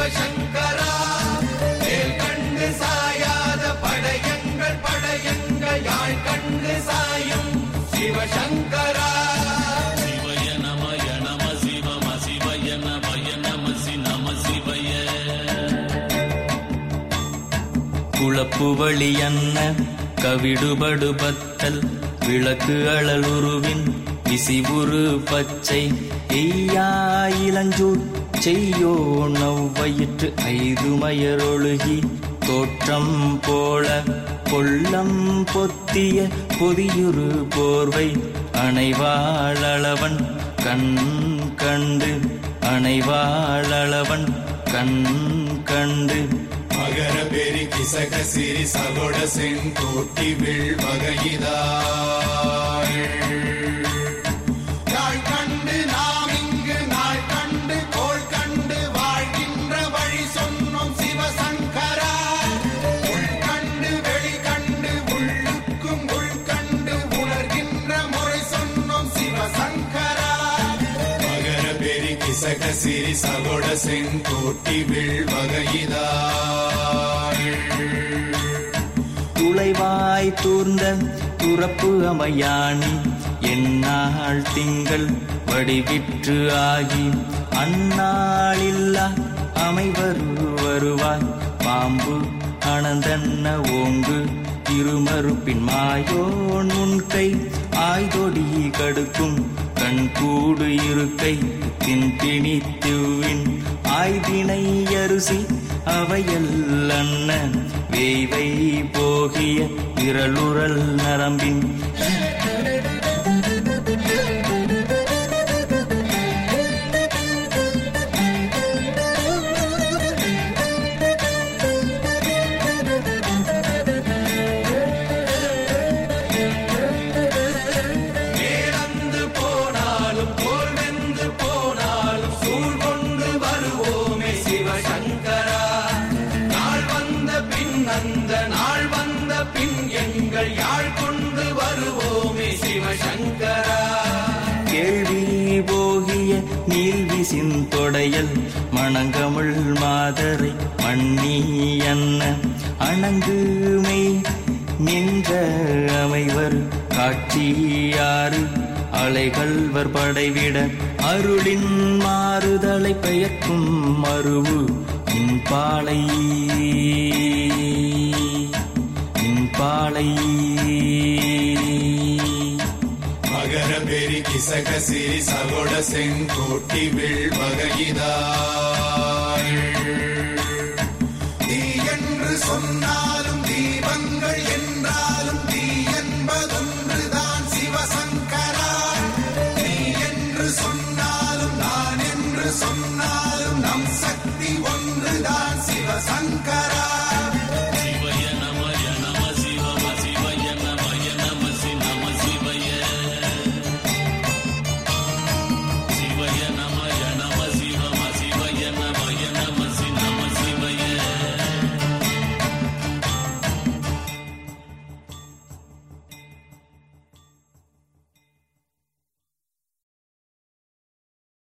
சிவசங்கரா வேல் கண்டு சாயாத படையங்கள் படையங்கள் யாழ் கண்டு சாயும் சிவசங்கரா சிவய நமய நம சிவம சிவய நமய நம சி நம சிவய குளப்புவழி அன்ன கவிடுபடு பத்தல் விளக்கு அழலுருவின் விசிவுரு பச்சை எய்யா இளஞ்சூர் செய்யோ நவ்வயிற்று ஐதுமயரொழுகி தோற்றம் போல கொள்ளம் பொத்திய பொதியுரு போர்வை அணைவாளவன் கண் கண்டு அணைவாளவன் கண் கண்டு மகர பெரி கிசக சிறி சகோட செங்கோட்டி வில் நாள் கண்டு நாம் இங்கு நாள் கண்டு கோள் கண்டு வாழ்கின்ற வழி சொன்னோம் சிவசங்கரா உள் கண்டு வெளி கண்டு உள்ளுக்கும் உள் கண்டு உணர்கின்ற முறை சொன்னோம் சிவசங்கரா மகர பெரி கிசக சிறி சகோட செங்கோட்டி வில் துளைவாய் தூர்ந்த துறப்பு அமையாணி எந்நாள் திங்கள் வடிவிற்று ஆகி அந்நாளில்லா அமைவரு வருவாய் பாம்பு அனந்தன்ன ஓங்கு திருமறுப்பின் மாயோன் முன்கை ஆய்தொடி கடுக்கும் கண்கூடு இருக்கை தின்பிணித்துவின் ஆய்தினை அரிசி அவையல்லன்ன வேய்வை போகிய விரலுரல் நரம்பின் மேலந்து போனாலும் போல் வெந்து போனாலும் சூழ் கொண்டு வருவோமே சிவசங்கரா நாள் வந்த பின் அந்த நாள் வந்த பின் எங்கள் யாழ் கொண்டு வருவோமே சிவசங்கரா கேள்வி போகிய நீல்விசின் தொடையல் மணங்கமிழ் மாதரை மண்ணி அன்ன அணங்குமை நின்ற அமைவர் காட்சியாறு அலைகள்வர் படைவிட அருளின் மாறுதலை பெயர்க்கும் மருவு இன்பாலை இன்பாலை மகர பெரி கிசக சிறி சகோட செங்கோட்டி வில் தீ என்று சொன்னாலும் தீபங்கள் என்றாலும் தீ என்பதொன்றுதான் சிவசங்கரா நீ என்று சொன்னாலும் நான் என்று சொன்னாலும் நம் சக்தி ஒன்றுதான் சிவசங்கரா